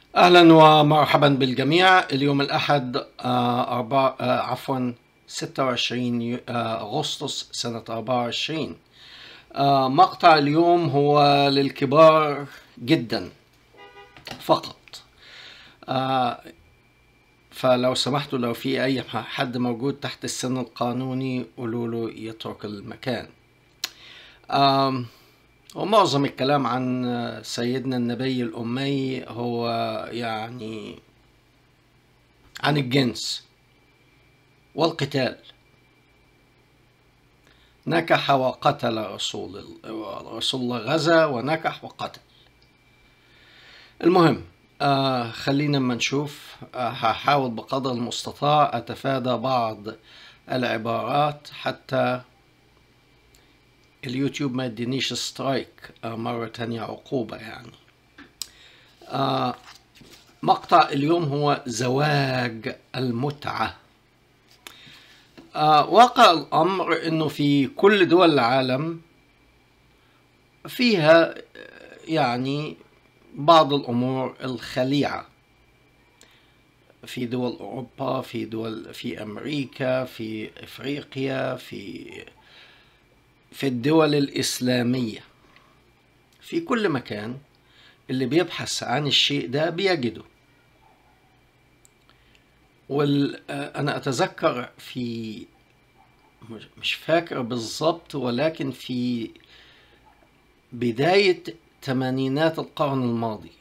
اهلا ومرحبا بالجميع اليوم الاحد آه، أربع آه، عفوا 26 يو- آه، اغسطس سنة 24 آه، مقطع اليوم هو للكبار جدا فقط آه، فلو سمحتوا لو في اي حد موجود تحت السن القانوني قولوا له يترك المكان آم، ومعظم الكلام عن سيدنا النبي الأمي هو يعني عن الجنس والقتال نكح وقتل رسول ال- رسول الله غزا ونكح وقتل المهم آه خلينا اما نشوف آه هحاول بقدر المستطاع أتفادى بعض العبارات حتى اليوتيوب ما يدينيش سترايك آه، مرة تانية عقوبة يعني آه، مقطع اليوم هو زواج المتعة آه، واقع الأمر أنه في كل دول العالم فيها آه، يعني بعض الأمور الخليعة في دول أوروبا في دول في أمريكا في إفريقيا في في الدول الإسلامية في كل مكان اللي بيبحث عن الشيء ده بيجده وال... آه، أنا أتذكر في مش- مش فاكر بالظبط ولكن في بداية تمانينات القرن الماضي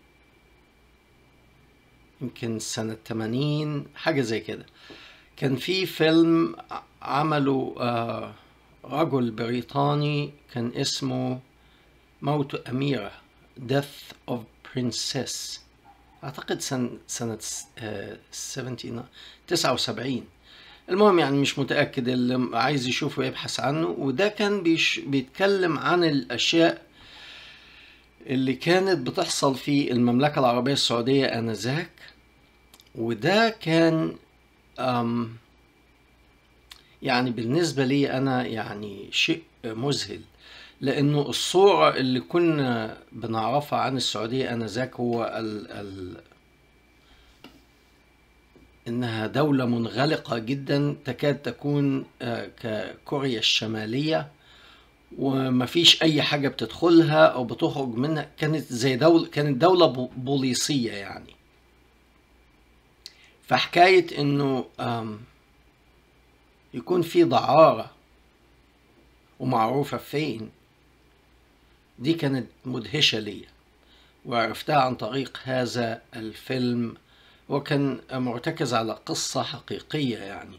يمكن سنة 80 حاجة زي كده كان في فيلم ع- عمله آه، رجل بريطاني كان اسمه موت أميرة Death of Princess أعتقد سنة سنة آه، 79 79 المهم يعني مش متأكد اللي عايز يشوفه يبحث عنه وده كان بيش بيتكلم عن الأشياء اللي كانت بتحصل في المملكة العربية السعودية آنذاك وده كان أم يعني بالنسبة لي أنا يعني شيء مذهل لأنه الصورة اللي كنا بنعرفها عن السعودية آنذاك هو ال ال إنها دولة منغلقة جدا تكاد تكون آه، ككوريا الشمالية ومفيش أي حاجة بتدخلها أو بتخرج منها كانت زي دولة كانت دولة بو- بوليسية يعني فحكاية إنه آم، يكون في دعارة ومعروفة فين دي كانت مدهشة ليا وعرفتها عن طريق هذا الفيلم وكان مرتكز على قصة حقيقية يعني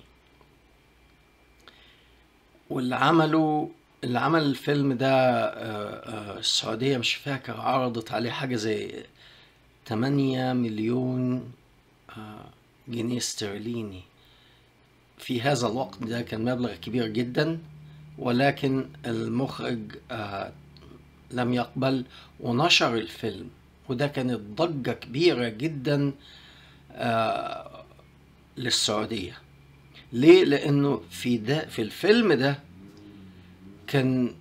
واللي عملوا اللي عمل الفيلم ده آه، آه، السعودية مش فاكر عرضت عليه حاجة زي 8 مليون آه، جنيه استرليني في هذا الوقت ده كان مبلغ كبير جدا ولكن المخرج آه، لم يقبل ونشر الفيلم وده كانت ضجة كبيرة جدا آه، للسعودية ليه؟ لأنه في ده في الفيلم ده كان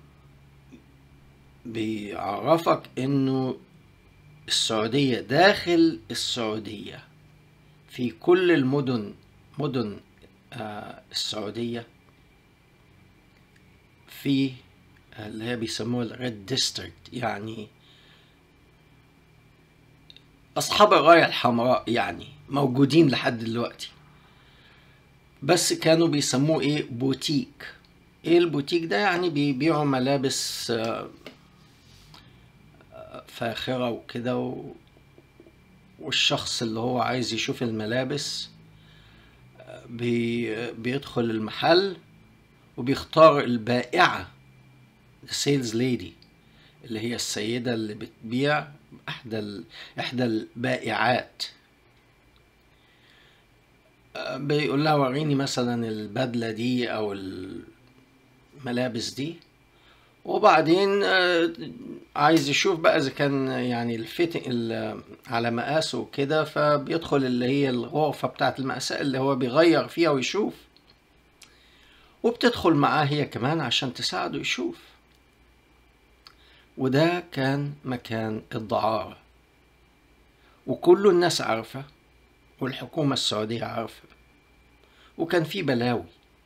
بيعرفك إنه السعودية داخل السعودية في كل المدن مدن آه، السعودية في اللي هي بيسموها الريد ديستريكت يعني أصحاب الراية الحمراء يعني موجودين لحد دلوقتي بس كانوا بيسموه إيه بوتيك إيه البوتيك ده يعني بيبيعوا ملابس آه، فاخرة وكده و... والشخص اللي هو عايز يشوف الملابس آه، بي... بيدخل المحل وبيختار البائعة السيلز ليدي اللي هي السيدة اللي بتبيع إحدى ال... إحدى البائعات آه، بيقول لها وريني مثلا البدلة دي أو الملابس دي وبعدين آه، عايز يشوف بقى إذا كان يعني الفيتنج ال- على مقاسه وكده فبيدخل اللي هي الغرفة بتاعة المقاسات اللي هو بيغير فيها ويشوف وبتدخل معاه هي كمان عشان تساعده يشوف وده كان مكان الدعارة وكل الناس عارفة والحكومة السعودية عارفة وكان في بلاوي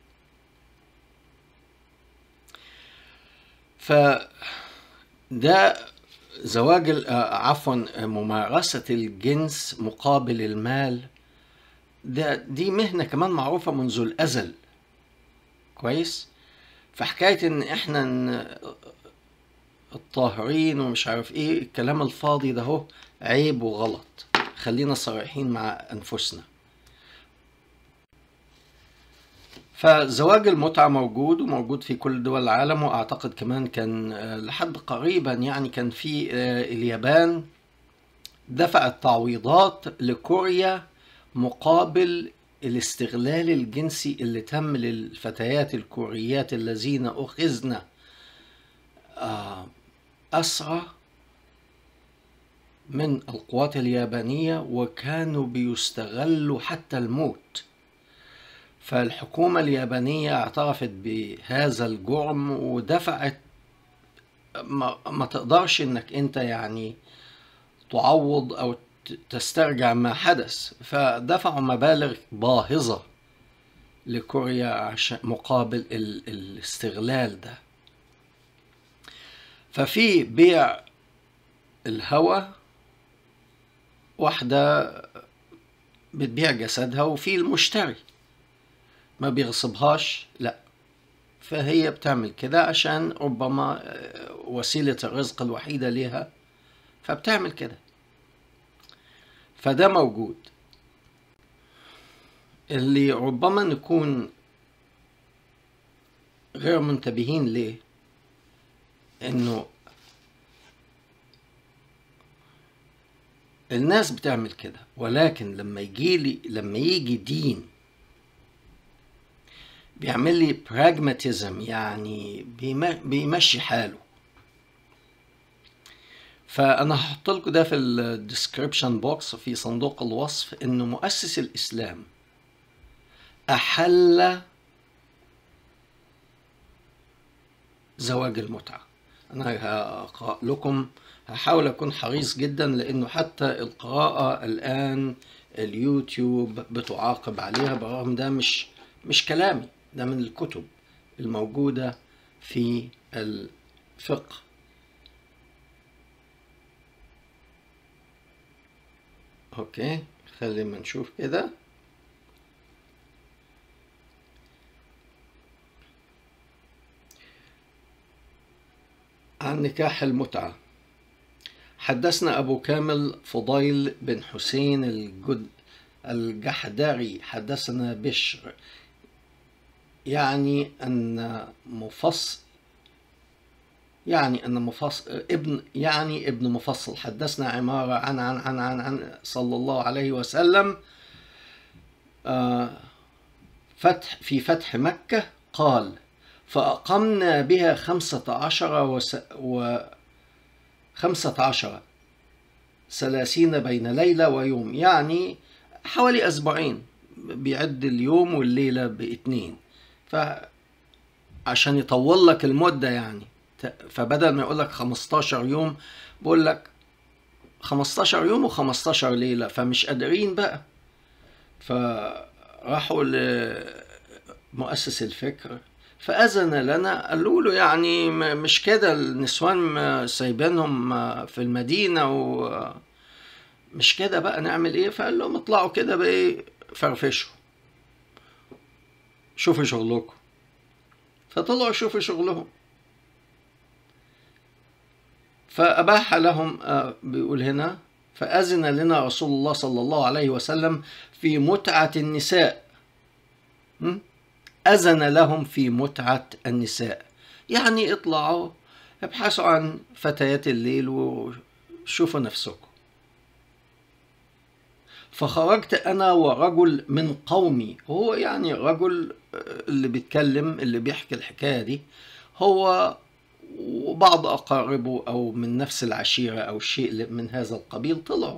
فده زواج ال- آه، عفوا ممارسة الجنس مقابل المال ده دي مهنة كمان معروفة منذ الأزل كويس فحكاية إن إحنا ن- الطاهرين ومش عارف إيه الكلام الفاضي ده هو عيب وغلط خلينا صريحين مع أنفسنا فزواج المتعة موجود وموجود في كل دول العالم وأعتقد كمان كان آه، لحد قريبا يعني كان في آه، اليابان دفعت تعويضات لكوريا مقابل الاستغلال الجنسي اللي تم للفتيات الكوريات الذين أخذن آه، أسرى من القوات اليابانية وكانوا بيستغلوا حتى الموت فالحكومة اليابانية اعترفت بهذا الجرم ودفعت ما, ما تقدرش انك انت يعني تعوض او ت- تسترجع ما حدث فدفعوا مبالغ باهظة لكوريا عشان مقابل ال- الاستغلال ده ففي بيع الهوى واحدة بتبيع جسدها وفي المشتري ما بيغصبهاش لا فهي بتعمل كده عشان ربما آه، وسيلة الرزق الوحيدة ليها فبتعمل كده فده موجود اللي ربما نكون غير منتبهين ليه انه الناس بتعمل كده ولكن لما يجي لي لما يجي دين بيعمل لي براجماتيزم يعني بيم- بيمشي حاله فانا هحط لكم ده في الديسكريبشن بوكس في صندوق الوصف انه مؤسس الاسلام احل زواج المتعه انا هقرا لكم هحاول اكون حريص جدا لانه حتى القراءه الان اليوتيوب بتعاقب عليها برغم ده مش مش كلامي ده من الكتب الموجوده في الفقه اوكي خلينا نشوف كده عن نكاح المتعة حدثنا أبو كامل فضيل بن حسين الجد الجحدري حدثنا بشر يعني أن مفصل يعني أن مفصل ابن يعني ابن مفصل حدثنا عمارة عن عن عن عن, عن صلى الله عليه وسلم آه، فتح في فتح مكة قال فأقمنا بها خمسة عشر وس و خمسة عشر ثلاثين بين ليلة ويوم يعني حوالي أسبوعين بيعد اليوم والليلة باتنين فعشان يطول لك المدة يعني ت- فبدل ما يقول لك 15 يوم بقول لك 15 يوم و15 ليلة فمش قادرين بقى فراحوا لمؤسس الفكر فأذن لنا قالوا له يعني م- مش كده النسوان م- سايبينهم في المدينة ومش كده بقى نعمل ايه فقال لهم اطلعوا كده بقى فرفشوا شوفوا شغلكم فطلعوا شوفوا شغلهم فأباح لهم آه، بيقول هنا فأذن لنا رسول الله صلى الله عليه وسلم في متعة النساء م? أذن لهم في متعة النساء يعني اطلعوا ابحثوا عن فتيات الليل وشوفوا نفسكم فخرجت أنا ورجل من قومي هو يعني رجل اللي بيتكلم اللي بيحكي الحكاية دي هو وبعض أقاربه أو من نفس العشيرة أو شيء من هذا القبيل طلعوا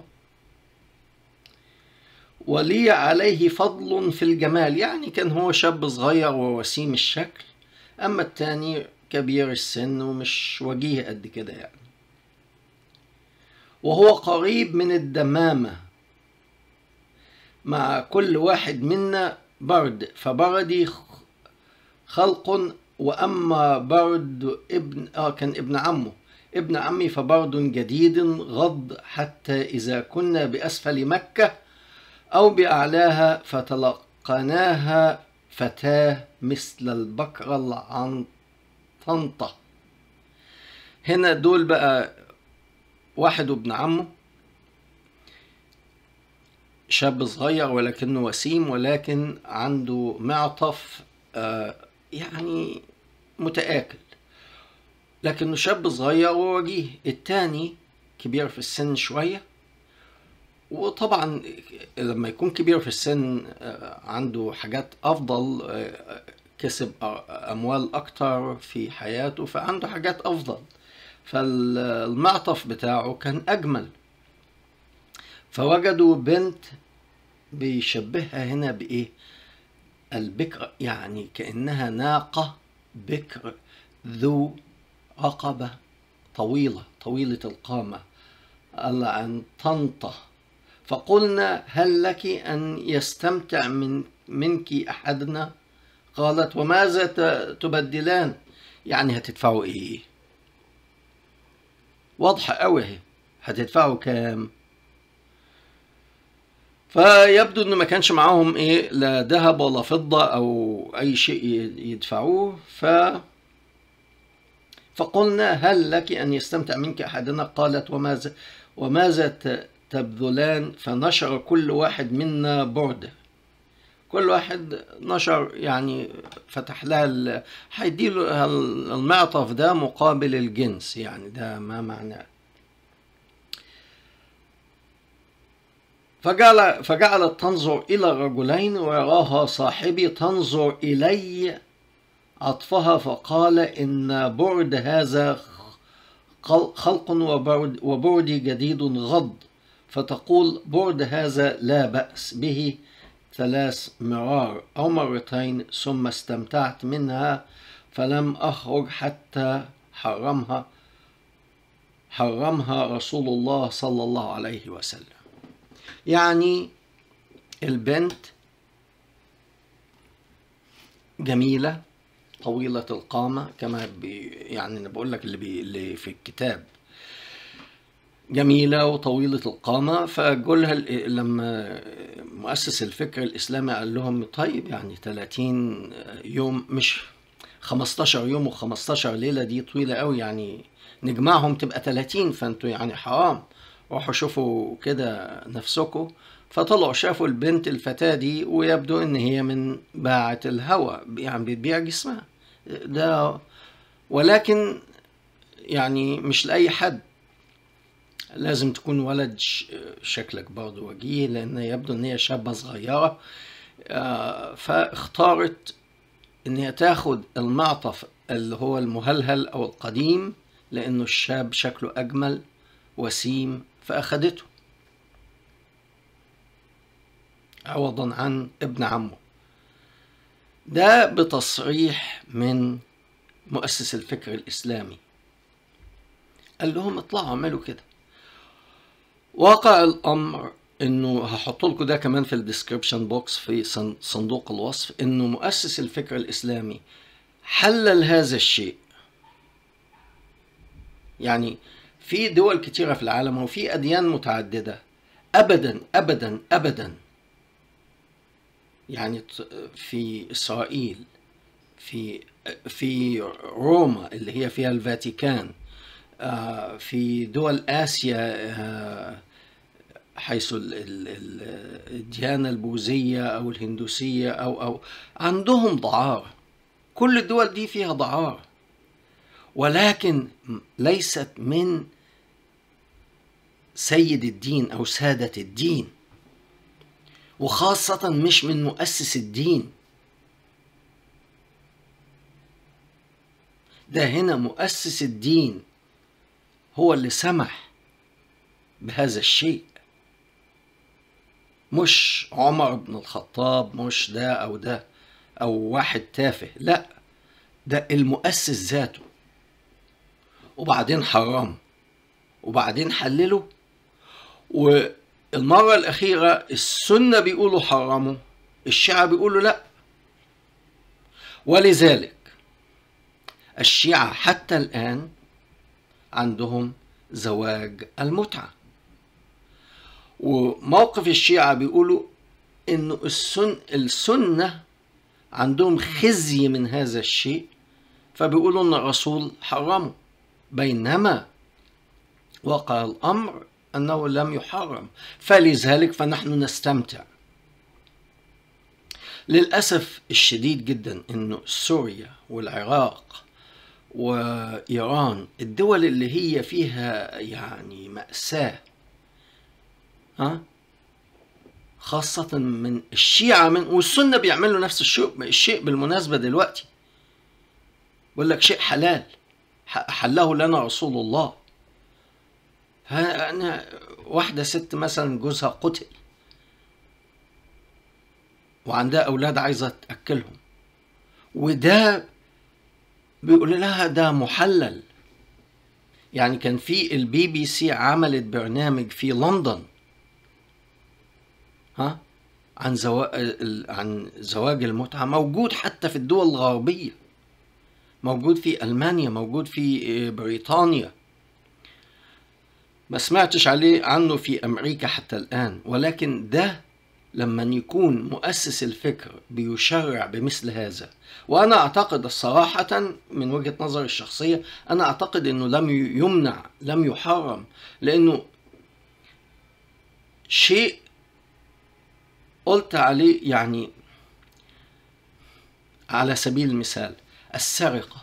ولي عليه فضل في الجمال يعني كان هو شاب صغير ووسيم الشكل أما التاني كبير السن ومش وجيه قد كده يعني وهو قريب من الدمامة مع كل واحد منا برد فبردي خلق وأما برد ابن آه كان ابن عمه ابن عمي فبرد جديد غض حتى إذا كنا بأسفل مكة أو بأعلاها فتلقناها فتاة مثل البكرة العنطنطة هنا دول بقى واحد وابن عمه شاب صغير ولكنه وسيم ولكن عنده معطف آه يعني متآكل لكنه شاب صغير ووجيه التاني كبير في السن شوية وطبعا لما يكون كبير في السن عنده حاجات أفضل كسب أموال أكتر في حياته فعنده حاجات أفضل فالمعطف بتاعه كان أجمل فوجدوا بنت بيشبهها هنا بإيه البكر يعني كأنها ناقة بكر ذو رقبة طويلة طويلة القامة عن طنطة فقلنا هل لك أن يستمتع من منك أحدنا قالت وماذا تبدلان يعني هتدفعوا إيه واضحة أوي هتدفعوا كام فيبدو انه ما كانش معاهم ايه لا ذهب ولا فضة او اي شيء يدفعوه ف فقلنا هل لك ان يستمتع منك احدنا قالت وماذا وماذا تبذلان فنشر كل واحد منا برده كل واحد نشر يعني فتح لها هيديله المعطف ده مقابل الجنس يعني ده ما معناه فجعل فجعلت تنظر إلى الرجلين ويراها صاحبي تنظر إلي عطفها فقال إن بعد هذا خلق وبعد وبعدي جديد غض فتقول بعد هذا لا بأس به ثلاث مرار أو مرتين ثم استمتعت منها فلم أخرج حتى حرمها حرمها رسول الله صلى الله عليه وسلم يعني البنت جميلة طويلة القامة كما بي يعني أنا بقول لك اللي, بي اللي في الكتاب جميلة وطويلة القامة فجولها لما مؤسس الفكر الإسلامي قال لهم طيب يعني 30 يوم مش 15 يوم و15 ليلة دي طويلة قوي يعني نجمعهم تبقى 30 فانتوا يعني حرام روحوا شوفوا كده نفسكم فطلعوا شافوا البنت الفتاة دي ويبدو ان هي من باعة الهوى يعني بتبيع جسمها ده ولكن يعني مش لأي حد لازم تكون ولد شكلك برضه وجيه لأن يبدو إن هي شابة صغيرة فاختارت إن هي تاخد المعطف اللي هو المهلهل أو القديم لأنه الشاب شكله أجمل وسيم فأخدته عوضا عن ابن عمه ده بتصريح من مؤسس الفكر الإسلامي قال لهم اطلعوا اعملوا كده واقع الأمر انه هحط لكم ده كمان في الديسكربشن بوكس في صندوق الوصف انه مؤسس الفكر الإسلامي حلل هذا الشيء يعني في دول كتيرة في العالم وفي أديان متعددة أبدا أبدا أبدا يعني في إسرائيل في في روما اللي هي فيها الفاتيكان في دول آسيا حيث الديانة البوذية أو الهندوسية أو أو عندهم دعارة كل الدول دي فيها دعارة ولكن ليست من سيد الدين أو سادة الدين وخاصة مش من مؤسس الدين ده هنا مؤسس الدين هو اللي سمح بهذا الشيء مش عمر بن الخطاب مش ده او ده او واحد تافه لا ده المؤسس ذاته وبعدين حرمه وبعدين حلله المرة الأخيرة السنة بيقولوا حرموا الشيعة بيقولوا لا ولذلك الشيعة حتى الآن عندهم زواج المتعة وموقف الشيعة بيقولوا انه السن السنة عندهم خزي من هذا الشيء فبيقولوا ان الرسول حرمه بينما وقع الامر انه لم يحرم فلذلك فنحن نستمتع للاسف الشديد جدا انه سوريا والعراق وايران الدول اللي هي فيها يعني ماساه ها خاصة من الشيعة من والسنة بيعملوا نفس الشيء الشيء بالمناسبة دلوقتي بيقول لك شيء حلال حله لنا رسول الله أنا واحدة ست مثلا جوزها قتل وعندها أولاد عايزة تأكلهم وده بيقول لها ده محلل يعني كان في البي بي سي عملت برنامج في لندن ها عن زواج عن زواج المتعة موجود حتى في الدول الغربية موجود في ألمانيا موجود في بريطانيا ما سمعتش عليه عنه في أمريكا حتى الآن ولكن ده لما يكون مؤسس الفكر بيشرع بمثل هذا وأنا أعتقد الصراحة من وجهة نظري الشخصية أنا أعتقد أنه لم يمنع لم يحرم لأنه شيء قلت عليه يعني على سبيل المثال السرقة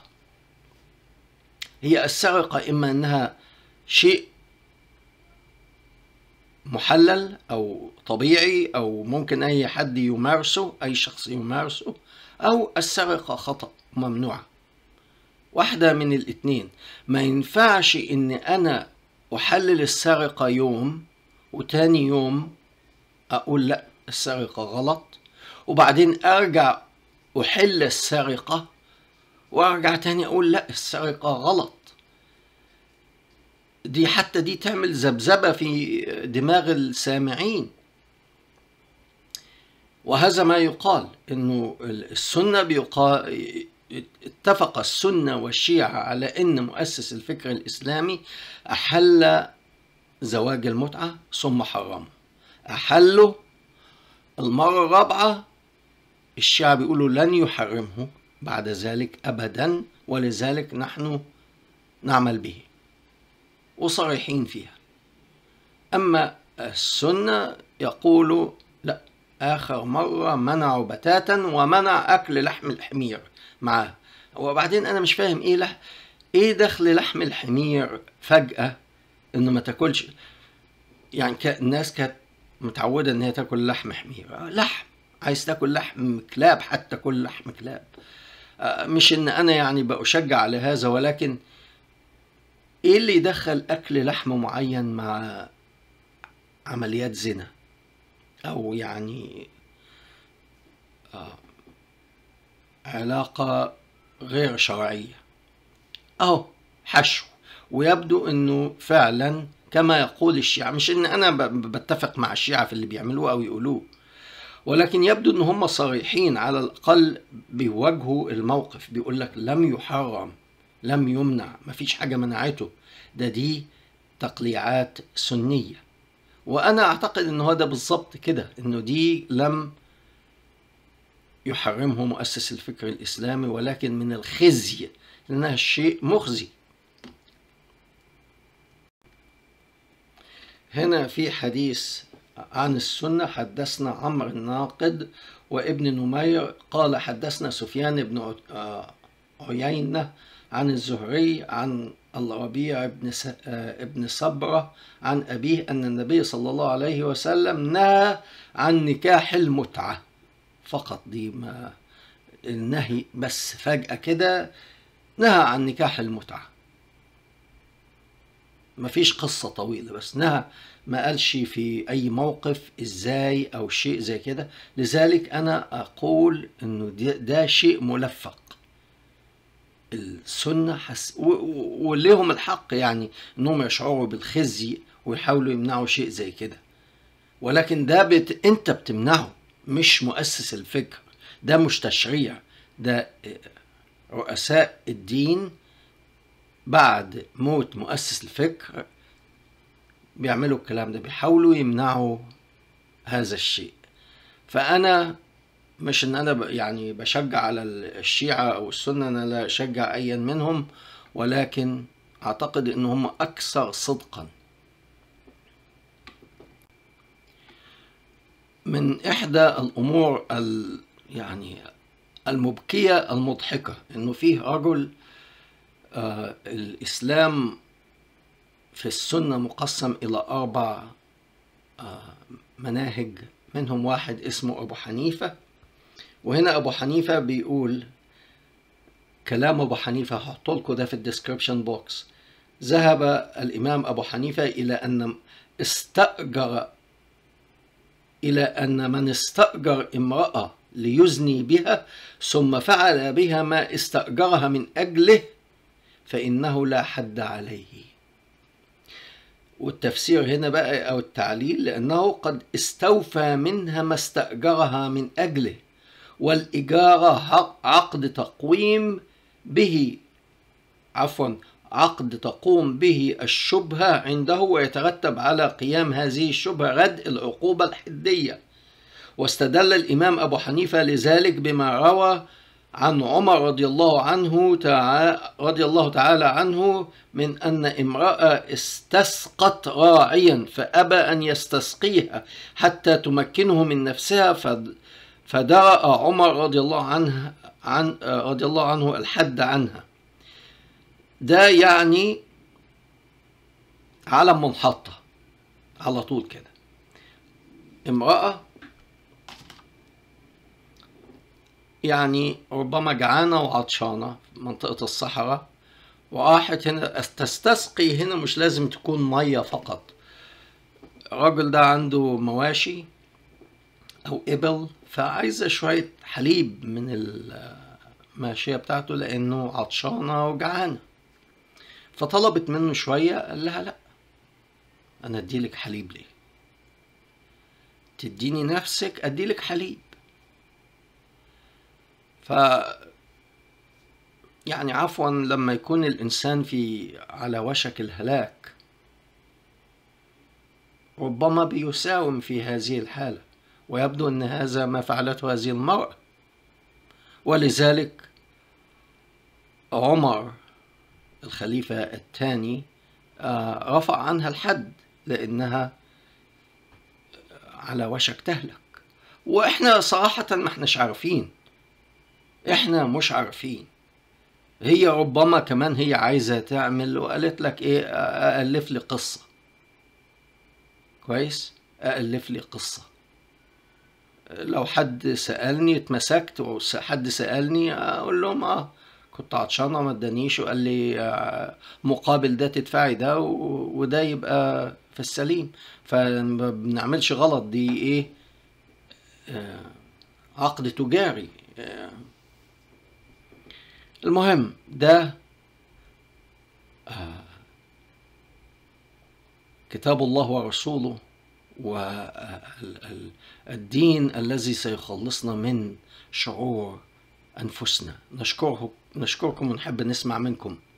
هي السرقة إما أنها شيء محلل أو طبيعي أو ممكن أي حد يمارسه أي شخص يمارسه أو السرقة خطأ ممنوعة واحدة من الاتنين ما ينفعش إن أنا أحلل السرقة يوم وتاني يوم أقول لأ السرقة غلط وبعدين أرجع أحل السرقة وأرجع تاني أقول لأ السرقة غلط دي حتى دي تعمل ذبذبة في دماغ السامعين وهذا ما يقال انه السنه بيقال اتفق السنه والشيعه على ان مؤسس الفكر الاسلامي احل زواج المتعه ثم حرمه احله المره الرابعه الشيعه بيقولوا لن يحرمه بعد ذلك ابدا ولذلك نحن نعمل به وصريحين فيها اما السنه يقول لا آخر مرة منعوا بتاتا ومنع أكل لحم الحمير معاه وبعدين أنا مش فاهم إيه لح... إيه دخل لحم الحمير فجأة إنه ما تاكلش يعني ك... الناس كانت متعودة إن هي تاكل لحم حمير لحم عايز تاكل لحم كلاب حتى كل لحم كلاب مش إن أنا يعني بأشجع على هذا ولكن إيه اللي يدخل أكل لحم معين مع عمليات زنا أو يعني آه علاقة غير شرعية أهو حشو ويبدو أنه فعلا كما يقول الشيعة مش أن أنا بتفق مع الشيعة في اللي بيعملوه أو يقولوه ولكن يبدو أن هم صريحين على الأقل بيواجهوا الموقف بيقول لك لم يحرم لم يمنع مفيش حاجة منعته ده دي تقليعات سنيه وانا اعتقد ان هو ده بالظبط كده انه دي لم يحرمه مؤسس الفكر الاسلامي ولكن من الخزي لانها شيء مخزي هنا في حديث عن السنة حدثنا عمرو الناقد وابن نمير قال حدثنا سفيان بن عيينة عن الزهري عن الربيع بن ابن صبرة عن أبيه أن النبي صلى الله عليه وسلم نهى عن نكاح المتعة فقط دي ما النهي بس فجأة كده نهى عن نكاح المتعة مفيش قصة طويلة بس نهى ما قالش في أي موقف إزاي أو شيء زي كده لذلك أنا أقول إنه ده شيء ملفق السنة حس... و... وليهم الحق يعني انهم يشعروا بالخزي ويحاولوا يمنعوا شيء زي كده ولكن ده بت... انت بتمنعه مش مؤسس الفكر ده مش تشريع ده رؤساء الدين بعد موت مؤسس الفكر بيعملوا الكلام ده بيحاولوا يمنعوا هذا الشيء فانا مش ان انا ب- يعني بشجع على الشيعة او السنة انا لا اشجع ايا منهم ولكن اعتقد ان هم اكثر صدقا من احدى الامور ال يعني المبكية المضحكة انه فيه رجل آه الاسلام في السنة مقسم الى اربع آه مناهج منهم واحد اسمه ابو حنيفة وهنا ابو حنيفة بيقول كلام ابو حنيفة هحط لكم ده في الديسكربشن بوكس ذهب الامام ابو حنيفة الى ان استأجر إلى أن من استأجر امرأة ليزني بها ثم فعل بها ما استأجرها من أجله فإنه لا حد عليه والتفسير هنا بقى أو التعليل لأنه قد استوفى منها ما استأجرها من أجله والإجارة حق- عقد تقويم به عفوا عقد تقوم به الشبهة عنده ويترتب على قيام هذه الشبهة ردء العقوبة الحدية واستدل الإمام أبو حنيفة لذلك بما روى عن عمر رضي الله عنه تعالى رضي الله تعالى عنه من أن امرأة استسقت راعيا فأبى أن يستسقيها حتى تمكنه من نفسها فد- فدرأ عمر رضي الله عنه عن رضي الله عنه الحد عنها ده يعني علم منحطة على طول كده امرأة يعني ربما جعانة وعطشانة في منطقة الصحراء وراحت هنا تستسقي هنا مش لازم تكون مية فقط الراجل ده عنده مواشي أو إبل فعايزة شوية حليب من الماشية بتاعته لأنه عطشانة وجعانة فطلبت منه شوية قال لها لا أنا أديلك حليب ليه تديني نفسك أديلك حليب ف يعني عفوا لما يكون الإنسان في على وشك الهلاك ربما بيساوم في هذه الحالة ويبدو أن هذا ما فعلته هذه المرأة ولذلك عمر الخليفة الثاني آه، رفع عنها الحد لأنها على وشك تهلك وإحنا صراحة ما إحناش عارفين إحنا مش عارفين هي ربما كمان هي عايزة تعمل وقالت لك إيه أألف لي قصة كويس أألف لي قصة لو حد سألني اتمسكت وحد سألني أقول لهم آه كنت عطشانة ما ادانيش وقال لي آه، مقابل ده تدفعي ده و- وده يبقى في السليم فما بنعملش غلط دي ايه آه، عقد تجاري آه، المهم ده آه، كتاب الله ورسوله والدين الذي سيخلصنا من شعور أنفسنا نشكره نشكركم ونحب نسمع منكم